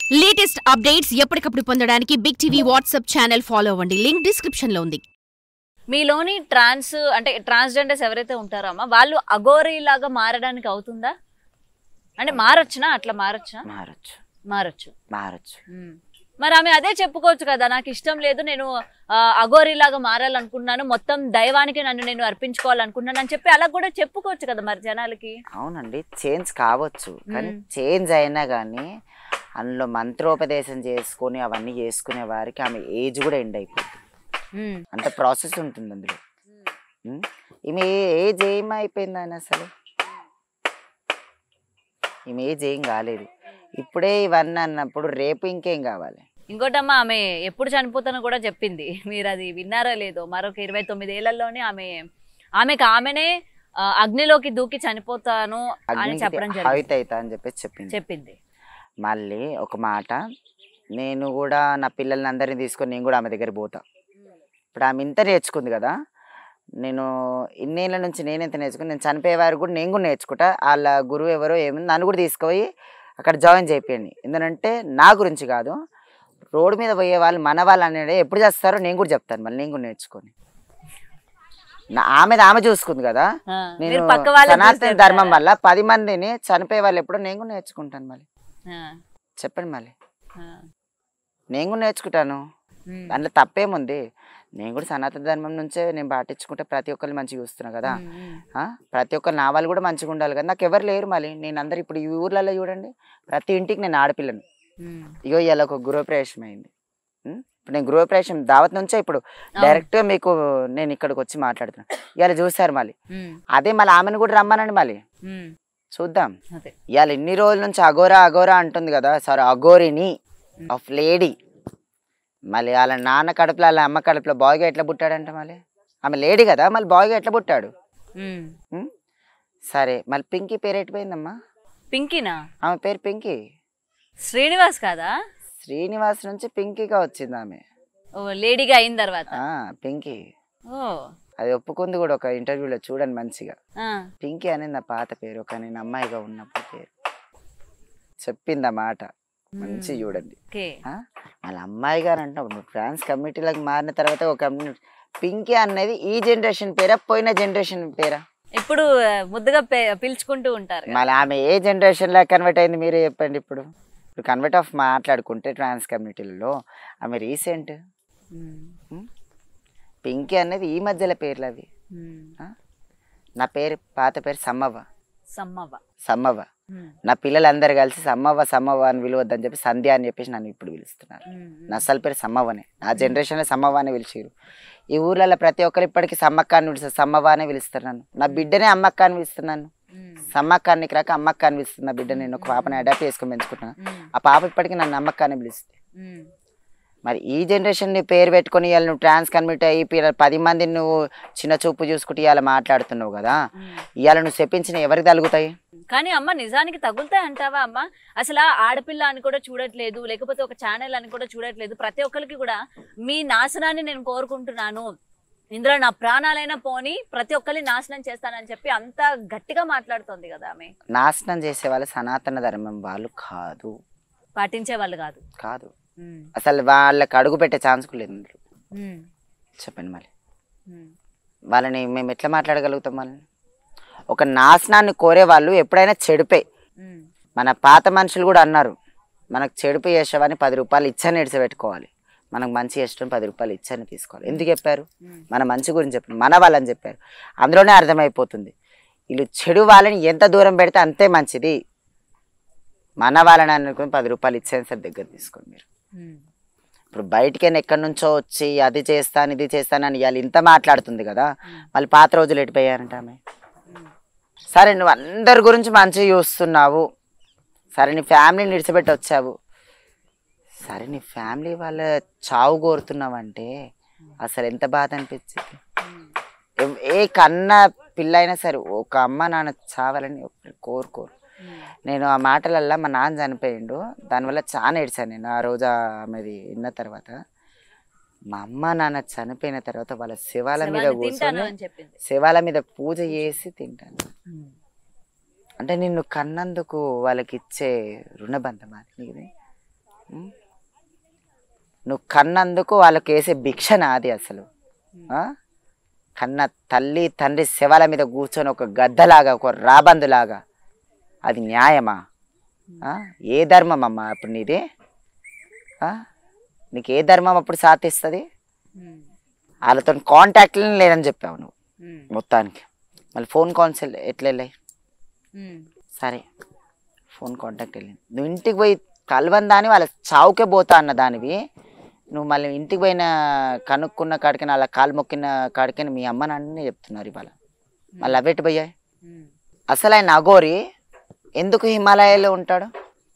Latest updates ఎప్పటికప్పుడు పొందడానికి big TV WhatsApp channel follow అవ్వండి లింక్ డిస్క్రిప్షన్ లో ఉంది మీలోని ట్రాన్స్ అంటే ట్రాన్స్జెండర్స్ ఎవరైతే ఉంటారో అమ్మా వాళ్ళు అఘోరీ లాగా మారడానికి అవుతుందా అంటే మారొచ్చునా అట్లా మారొచ్చా మారచ్చు మారొచ్చు మారచ్చు ఉమ్. మరి ఆమె అదే చెప్పుకోవచ్చు కదా నాకు ఇష్టం లేదు నేను ఆ, అఘోరీ లాగా మారాలనుకున్నాను మొత్తం దైవానికి నన్ను నేను అర్పించుకోవాలనుకున్నాను అని చెప్పి అలా కూడా చెప్పుకోవచ్చు కదా మరి జనాలకి అవునండి చేంజ్ కావచ్చు కానీ మ్మ్. చేంజ్ అయినా కానీ అందులో మంత్రోపదేశం చేసుకొని అవన్నీ చేసుకునే వారికి ఆమె ఏజ్ కూడా ఎండ్ అయిపోతుంది ఉమ్. అంత ప్రాసెస్ ఉంటుంది అందులో మ్మ్? ఈమె ఏజ్ ఏమైపోయింది ఆయన అసలు ఈమె ఏజ్ ఏం కాలేదు ఇప్పుడే ఇవన్నీ అన్నప్పుడు రేపు ఇంకేం కావాలి ఇంకోటమ్మా ఆమె ఎప్పుడు చనిపోతానో కూడా చెప్పింది మీరు అది విన్నారో లేదో మరొక ఇరవై తొమ్మిది ఏళ్లలోనే ఆమె ఆమెకు ఆమెనే ఆ, అగ్నిలోకి దూకి చనిపోతాను అని చెప్పడం అగ్నికి జరిగింది హవిత అవుతా అని చెప్పేసి చెప్పింది చెప్పింది మళ్ళీ ఒక మాట నేను కూడా నా పిల్లల్ని అందరినీ తీసుకొని నేను కూడా ఆమె దగ్గర పోతా ఇప్పుడు ఆమె ఇంత నేర్చుకుంది కదా నేను ఇన్నేళ్ళ నుంచి నేను ఎంత నేర్చుకుని నేను చనిపోయే వారు కూడా నేను కూడా నేర్చుకుంటా వాళ్ళ గురువు ఎవరో ఏముంది నన్ను కూడా తీసుకుపోయి అక్కడ జాయిన్ చేయండి ఎందుకంటే నా గురించి కాదు రోడ్డు మీద పోయే వాళ్ళు మన వాళ్ళు అనేది ఎప్పుడు చేస్తారో నేను కూడా చెప్తాను మళ్ళీ నేను కూడా నేర్చుకొని నా ఆమెది ఆమె చూసుకుంది కదా ఆ, నేను మీరు పక్క వాళ్ళని చూసి సనాతన చెప్తారా? ధర్మం వల్ల పది మందిని చనిపోయే వాళ్ళు ఎప్పుడో నేను కూడా నేర్చుకుంటాను మళ్ళీ ఆ, చెప్పండి మళ్ళీ ఆ, నేను కూడా నేర్చుకుంటాను ఉమ్, దాంట్లో తప్పేముంది నేను కూడా సనాతన ధర్మం నుంచే నేను పాటించుకుంటే ప్రతి ఒక్కరిని మంచిగా చూస్తున్నా కదా ఉమ్, ఉమ్. ఆ? ప్రతి ఒక్కరు నా వాళ్ళు కూడా మంచిగా ఉండాలి కదా నాకు ఎవరు లేరు మళ్ళీ నేను అందరు ఇప్పుడు ఈ ఊర్లలో చూడండి ప్రతి ఇంటికి నేను ఆడపిల్లను ఉమ్. ఇగో ఇలా ఒక గృహప్రవేశం అయింది ఉం? ఇప్పుడు నేను గృహప్రవేశం దావత్ నుంచే ఇప్పుడు డైరెక్ట్గా మీకు నేను ఇక్కడికి వచ్చి మాట్లాడుతున్నాను ఇవాళ చూసారు మళ్ళీ ఉమ్, అదే మళ్ళీ ఆమెను కూడా రమ్మనండి మళ్ళీ ఉమ్. చూద్దాం అదే ఇవాళ ఇన్ని రోజుల నుంచి అఘోరా అఘోరా అంటుంది కదా సారీ అఘోరిని ఆఫ్ లేడీ మళ్ళీ వాళ్ళ నాన్న కడుపులో వాళ్ళ అమ్మ కడుపులో బాయ్గా ఎట్లా పుట్టాడంట మళ్ళీ ఆమె లేడీ కదా మళ్ళీ బాయ్గా ఎట్లా పుట్టాడు ఉమ్. ఉం? సరే మళ్ళీ పింకీ పేరు ఎట్టిపోయిందమ్మా పింకీనా ఆమె పేరు పింకీ శ్రీనివాస్ కాదా శ్రీనివాస్ నుంచి పింకీగా వచ్చింది ఆమె ఓ లేడీగా అయిన తర్వాత ఆ, పింకీ ఓ అది ఒప్పుకుంది కూడా ఒక ఇంటర్వ్యూలో చూడండి మంచిగా ఆ, పింకీ అనేది నా పాత పేరు ఒక నేను అమ్మాయిగా ఉన్నప్పుడు పేరు చెప్పింది ఆ మాట మంచి చూడండి ఓకే ఆ? వాళ్ళ అమ్మాయి గారు అంటున్నప్పుడు ఫ్రాన్స్ కమిటీలకు మారిన తర్వాత ఒక కమ్యూనిటీ పింకీ అనేది ఈ జనరేషన్ పేరా పోయిన జనరేషన్ పేరా ఇప్పుడు ఆ, ముద్దుగా పే- పిలుచుకుంటూ ఉంటారు కదా. మళ్ళీ ఆమె ఏ జనరేషన్ లో కన్వర్ట్ అయింది మీరే చెప్పండి ఇప్పుడు ఇప్పుడు కన్వర్ట్ ఆఫ్ మాట్లాడుకుంటే ట్రాన్స్ కమ్యూనిటీలలో ఆమె రీసెంట్ ఉమ్, పింకీ అనేది ఈ మధ్యలో పేర్లు అవి ఉమ్. ఆ? నా పేరు పాత పేరు సమ్మవ్వ సమ్మవ్వ సమ్మవ్వ ఉమ్, నా పిల్లలందరూ కలిసి సమ్మవ్వ సమ్మవ్వ అని పిలవద్దని చెప్పి సంధ్య అని చెప్పేసి నన్ను ఇప్పుడు పిలుస్తున్నారు ఉమ్, నా అసలు పేరు సమ్మవ్వనే నా జనరేషన్లో సమ్మవ్వ అని పిలిచారు ఈ ఊర్లలో ప్రతి ఒక్కరు ఇప్పటికీ సమ్మక్క అని పిలుస్తారు సమ్మవ్వ అనే పిలుస్తారు నన్ను నా బిడ్డనే అమ్మక్క అని పిలుస్తున్నాను ఉమ్, సమ్మక్క అనికి రాక అమ్మక్క అని పిలుస్తుంది నా బిడ్డ నేను ఒక పాపని అడాప్ట్ చేసుకొని పెంచుకుంటున్నాను ఉమ్, ఆ పాప ఇప్పటికీ నన్ను అమ్మక్క అని పిలుస్తుంది ఉమ్. మరి ఈ జనరేషన్ నీ పేరు పెట్టుకొని ఇవాళ నువ్వు ట్రాన్స్ కన్మిట్ అయ్యి పిల్ల- పది మందిని నువ్వు చిన్న చూపు చూసుకుంటే ఇవాళ మాట్లాడుతున్నావు కదా ఉమ్. ఇవాళ నువ్వు చెప్పించిన ఎవరికి తలుగుతాయి కానీ అమ్మ నిజానికి తగులుతాయి అంటావా అమ్మ అసలు ఆ ఆడపిల్ల అని కూడా చూడట్లేదు లేకపోతే ఒక ఛానల్ అని కూడా చూడట్లేదు ప్రతి ఒక్కరికి కూడా మీ నాశనాన్ని నేను కోరుకుంటున్నాను ఇందులో నా ప్రాణాలైనా పోని ప్రతి ఒక్కరిని నాశనం చేస్తానని చెప్పి అంత గట్టిగా మాట్లాడుతోంది కదా ఆమె నాశనం చేసే వాళ్ళు సనాతన ధర్మం వాళ్ళు కాదు పాటించే వాళ్ళు కాదు కాదు ఉమ్, అసలు వాళ్ళకి అడుగు పెట్టే ఛాన్స్ కూడా లేదు ఇందులో. ఉమ్, చెప్పండి మళ్ళీ ఉమ్, వాళ్ళని మేము ఎట్లా మాట్లాడగలుగుతాం వాళ్ళని ఒక నాశనాన్ని కోరే వాళ్ళు ఎప్పుడైనా చెడిపే ఉమ్, మన పాత మనుషులు కూడా అన్నారు మనకు చెడుపు చేసేవని పది రూపాయలు ఇచ్చని ఇడిచిపెట్టుకోవాలి మనకు మంచి చేసిన పది రూపాయలు ఇచ్చని తీసుకోవాలి ఎందుకు చెప్పారు ఉమ్. మన మంచి గురించి చెప్పారు మన వాళ్ళని చెప్పారు అందులోనే అర్థమైపోతుంది వీళ్ళు చెడు వాళ్ళని ఎంత దూరం పెడితే అంతే మంచిది మన వాళ్ళని అనుకుని పది రూపాయలు ఇచ్చేది సార్ దగ్గర తీసుకోండి మీరు ఉమ్, ఇప్పుడు బయటికైనా ఎక్కడి నుంచో వచ్చి అది చేస్తాను ఇది చేస్తాను అని ఇవాళ ఇంత మాట్లాడుతుంది కదా మళ్ళీ పాత రోజులు ఎటుపోయారంట ఆమె ఉమ్, సరే నువ్వు అందరి గురించి మంచిగా చూస్తున్నావు సరే నీ ఫ్యామిలీని విడిచిపెట్టి వచ్చావు సరే నీ ఫ్యామిలీ వాళ్ళ చావు కోరుతున్నావంటే అసలు ఎంత బాధ అనిపించింది ఉమ్, ఎవ్- ఏ కన్న పిల్ల అయినా సరే ఒక అమ్మ నాన్న చావాలని ఎప్పుడు కోరుకోరు ఉమ్, నేను ఆ మాటలల్లా మా నాన్న చనిపోయిండు దానివల్ల చాలా ఏడ్చాను నేను ఆ రోజు ఆమెది విన్న తర్వాత మా అమ్మ నాన్న చనిపోయిన తర్వాత వాళ్ళ శివాల మీద శవాన్ని తింటాను కూర్చొని అని చెప్పింది శివాల మీద పూజ చేసి తింటాను ఉమ్, అంటే నిన్ను కన్నందుకు వాళ్ళకి ఇచ్చే రుణబంధం అది నీది ఉమ్? నువ్వు కన్నందుకు వాళ్ళకి వేసే భిక్ష నాది అసలు ఆ? కన్న తల్లి తండ్రి శవాల మీద కూర్చొని ఒక గద్దలాగా ఒక రాబందులాగా అది న్యాయమా ఆ? ఏ ధర్మం అమ్మా అప్పుడు నీది ఆ? నీకు ఏ ధర్మం అప్పుడు సాధిస్తుంది వాళ్ళతో కాంటాక్ట్లని లేదని చెప్పావు నువ్వు మొత్తానికి మళ్ళీ ఫోన్ కాల్స్ ఎట్లా వెళ్ళాయి సరే ఫోన్ కాంటాక్ట్ వెళ్ళింది నువ్వు ఇంటికి పోయి కలవని దాని వాళ్ళ చావుకే పోతా అన్న దానివి నువ్వు మళ్ళీ ఇంటికి పోయిన కనుక్కున్న కాడికని అలా కాలు మొక్కిన కాడికని మీ అమ్మ నాన్ననే చెప్తున్నారు ఇవాళ మళ్ళీ అవెట్టు పోయాయి అసలు ఆయన అఘోరి ఎందుకు హిమాలయాలో ఉంటాడు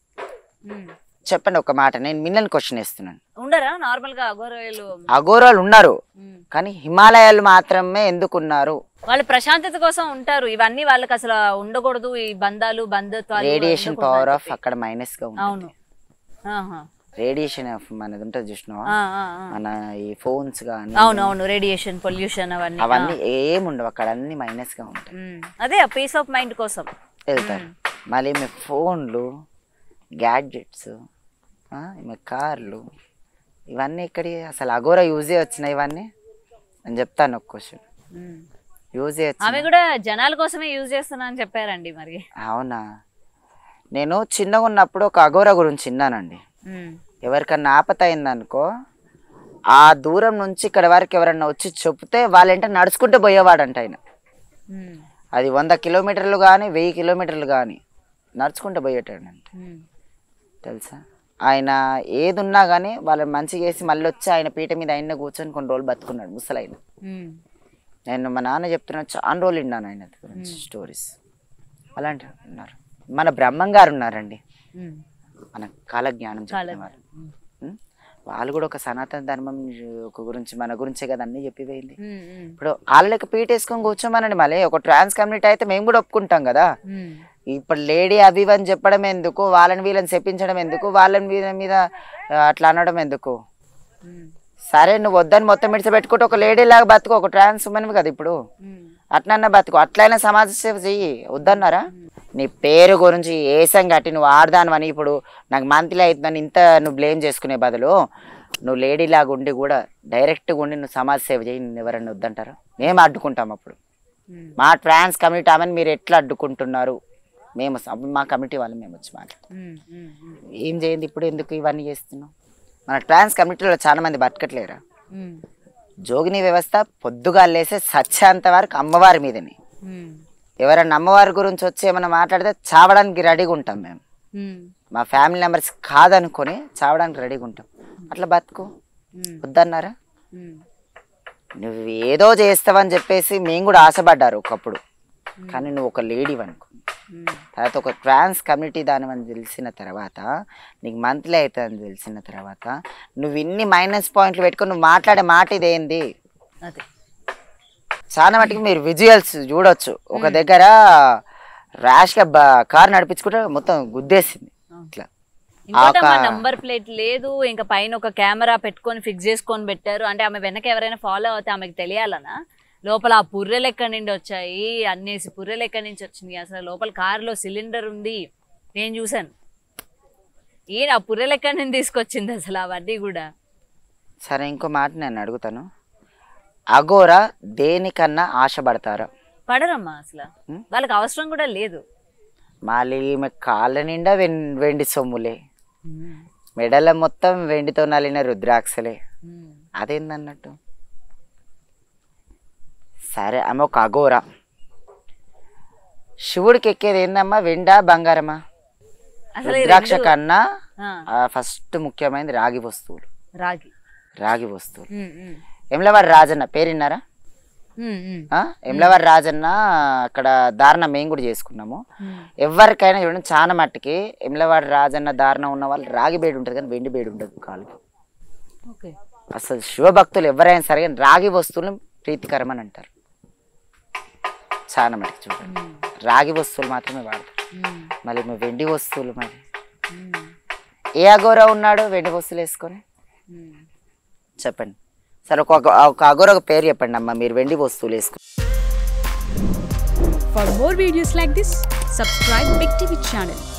చెప్పండి ఒక మాట నేను మిన్నని క్వశ్చన్ వేస్తున్నాను ఉండరా నార్మల్ గా అఘోరాలు అఘోరాలు ఉన్నారు కానీ హిమాలయాలు మాత్రమే ఎందుకు ఉన్నారు వాళ్ళు ప్రశాంతత కోసం ఉంటారు ఇవన్నీ వాళ్ళకి అసలు ఉండకూడదు ఈ బంధాలు బంధుత్వాలు రేడియేషన్ ఉండకూడదు పవర్ అని ఆఫ్ చెప్పి. అక్కడ మైనస్ గా అవును ఉంటుంది ఆహా. రేడియేషన్ ఆఫ్ మనది ఉంటుంది చూసినావా ఆ, ఆ, ఆ. మన ఈ ఫోన్స్ కానీ అవును అవును రేడియేషన్ పొల్యూషన్ అవన్నీ అవన్నీ ఏముండవు అక్కడ అన్ని మైనస్ గా ఉంటాయి ఉమ్. అదే పీస్ ఆఫ్ మైండ్ కోసం వెళ్తారు మళ్ళీ మీ ఫోన్లు గ్యాడ్జెట్స్ మీ కార్లు ఇవన్నీ ఇక్కడి అసలు అఘోర యూజే వచ్చినాయి ఇవన్నీ నేను చెప్తాను ఒక క్వశ్చన్ ఉమ్. యూజే ఆమె వచ్చినాయి కూడా జనాల కోసమే యూజ్ చేస్తున్నా అని చెప్పారండి మరి అవునా నేను చిన్నగా ఉన్నప్పుడు ఒక అఘోర గురించి విన్నానండి ఉమ్. ఎవరికన్నా ఆపత అయిందనుకో ఆ దూరం నుంచి ఇక్కడ వరకు ఎవరన్నా వచ్చి చెప్తే వాళ్ళంటే నడుచుకుంటూ పోయేవాడంట ఆయన ఉమ్. అది వంద కిలోమీటర్లు కానీ వెయ్యి కిలోమీటర్లు కానీ నడుచుకుంటూ పోయేటాడంట ఉమ్. తెలుసా ఆయన ఏది ఉన్నా కానీ వాళ్ళని మంచిగా చేసి మళ్ళీ వచ్చి ఆయన పీట మీద ఆయన కూర్చొని కొన్ని రోజులు బతుకున్నాడు ముసలైన ఉమ్. నేను మా నాన్న చెప్తున్నా చాలా రోజులు విన్నాను ఆయన గురించి స్టోరీస్ అలాంటి ఉన్నారు మన బ్రహ్మం గారు ఉన్నారండి ఉమ్. మన కాలజ్ఞానం కాల- చెప్పినవారు ఉం? వాళ్ళు కూడా ఒక సనాతన ధర్మం ఒక గురించి మన గురించే కదా అన్ని చెప్పిపోయింది ఉమ్. ఉమ్. ఇప్పుడు వాళ్ళకి పీట వేసుకొని కూర్చోమనండి మళ్ళీ ఒక ట్రాన్స్ కమ్యూనిటీ అయితే మేము కూడా ఒప్పుకుంటాం కదా ఉమ్. ఇప్పుడు లేడీ అవి ఇవి అని చెప్పడం ఎందుకు వాళ్ళని వీళ్ళని చెప్పించడం ఎందుకు వాళ్ళని వీళ్ళ మీద ఆ, అట్లా అనడం ఎందుకు ఉమ్. సరే నువ్వు వద్దని మొత్తం మిడిచిపెట్టుకుంటే ఒక లేడీ లాగా బతుకు ఒక ట్రాన్స్ ఉమెన్ కదా ఇప్పుడు ఉమ్. అట్లన్నా బతుకు అట్లయినా సమాజ సేవ చెయ్యి వద్దన్నారా నీ పేరు గురించి ఏసం కట్టి నువ్వు ఆడదానివని ఇప్పుడు నాకు మంత్లీ అవుతుందని ఇంత నువ్వు బ్లేమ్ చేసుకునే బదులు నువ్వు లేడీ లాగా ఉండి కూడా డైరెక్ట్గా ఉండి నువ్వు సమాజ సేవ చేయి నిన్ను ఎవరన్నా వద్దంటారా మేము అడ్డుకుంటాం అప్పుడు ఉమ్. మా ట్రాన్స్ కమ్యూనిటీ ఆమెను మీరు ఎట్లా అడ్డుకుంటున్నారు మేము స- మా కమిటీ వాళ్ళు మేము వచ్చి మాట్లాడు ఉమ్. ఉమ్. ఉమ్. ఏం చేయండి ఇప్పుడు ఎందుకు ఇవన్నీ చేస్తున్నాం మన ట్రాన్స్ కమ్యూనిటీలో చాలా మంది బతకట్లేరా ఉమ్. జోగిని వ్యవస్థ పొద్దుగా లేసే సత్యాంత వరకు అమ్మవారి మీదనే ఉమ్. ఎవరన్నా అమ్మవారి గురించి వచ్చి ఏమైనా మాట్లాడితే చావడానికి రెడీగా ఉంటాం మేము ఉమ్. మా ఫ్యామిలీ మెంబర్స్ కాదనుకొని చావడానికి రెడీగా ఉంటాం అట్లా బతుకు ఉమ్. వద్దన్నారా ఉమ్. నువ్వు ఏదో చేస్తావని చెప్పేసి మేము కూడా ఆశపడ్డారు ఒకప్పుడు కానీ నువ్వు ఒక లేడీ అనుకో ఉమ్. తర్వాత ఒక ట్రాన్స్ కమ్యూనిటీ దాని అని తెలిసిన తర్వాత నీకు మంత్లీ అవుతుందని తెలిసిన తర్వాత నువ్వు ఇన్ని మైనస్ పాయింట్లు పెట్టుకొని నువ్వు మాట్లాడే మాట ఇదేంది అదే చాలా మటుకు మీరు విజువల్స్ చూడొచ్చు ఒక దగ్గర ర్యాష్ గా బ- కార్ నడిపించుకుంటే మొత్తం గుద్దేసింది ఇట్లా ఇంకోటి ఒక- నంబర్ ప్లేట్ లేదు ఇంకా పైన ఒక కెమెరా పెట్టుకొని ఫిక్స్ చేసుకొని పెట్టారు అంటే ఆమె వెనక ఎవరైనా ఫాలో అవుతే ఆమెకు తెలియాలనా లోపల ఆ పుర్రెలు ఎక్కడి నుండి వచ్చాయి అన్నేసి పుర్రెలు ఎక్కడి నుంచి వచ్చినాయి అసలు లోపల కారులో సిలిండర్ ఉంది నేను చూసాను ఈయన ఆ పుర్రెలు ఎక్కడి నుంచి తీసుకొచ్చింది అసలు అవన్నీ కూడా సరే ఇంకో మాట నేను అడుగుతాను అఘోరా దేనికన్నా ఆశపడతారా పడరమ్మా అసలు ఉం? వాళ్ళకి అవసరం కూడా లేదు మళ్ళీ ఈమె కాళ్ళ నిండా వెం- వెండి సొమ్ములే మెడల మొత్తం వెండితో నలిన రుద్రాక్షలే ఉం. అదేందన్నట్టు సరే ఆమె ఒక అఘోర శివుడికి ఎక్కేది ఏందమ్మా వెండా బంగారమా అసలు ఈ రుద్రాక్ష రెండు- కన్నా ఆ, ఫస్ట్ ముఖ్యమైనది రాగి వస్తువులు రాగి రాగి వస్తువులు ఉం, ఉం. ఎమ్లవారి రాజన్న పేరున్నారా ఉం, ఉం. ఎమ్లవారి రాజన్న అక్కడ దారుణ మేము కూడా చేసుకున్నాము ఉం. ఎవరికైనా చూడండి చాలా మట్టుకి ఎమ్లవాడి రాజన్న దారుణ ఉన్న వాళ్ళు రాగి బేడి ఉంటుంది కానీ వెండి బేడి ఉండదు కాలు ఓకే అసలు శివభక్తులు ఎవరైనా సరే కానీ రాగి వస్తువులను ప్రీతికరం అని అంటారు చాలా మటుకు చూడండి ఉం. రాగి వస్తువులు మాత్రమే వాడతారు ఉం. మళ్ళీ మీ వెండి వస్తువులు మరి ఉం. ఏ అఘోర ఉన్నాడు వెండి వస్తువులు వేసుకొని ఉం. చెప్పండి సరే ఒక ఒక అఘోర ఒక పేరు చెప్పండి అమ్మ మీరు వెండి వస్తువులు వేసుకొని For more videos like this, subscribe Big TV channel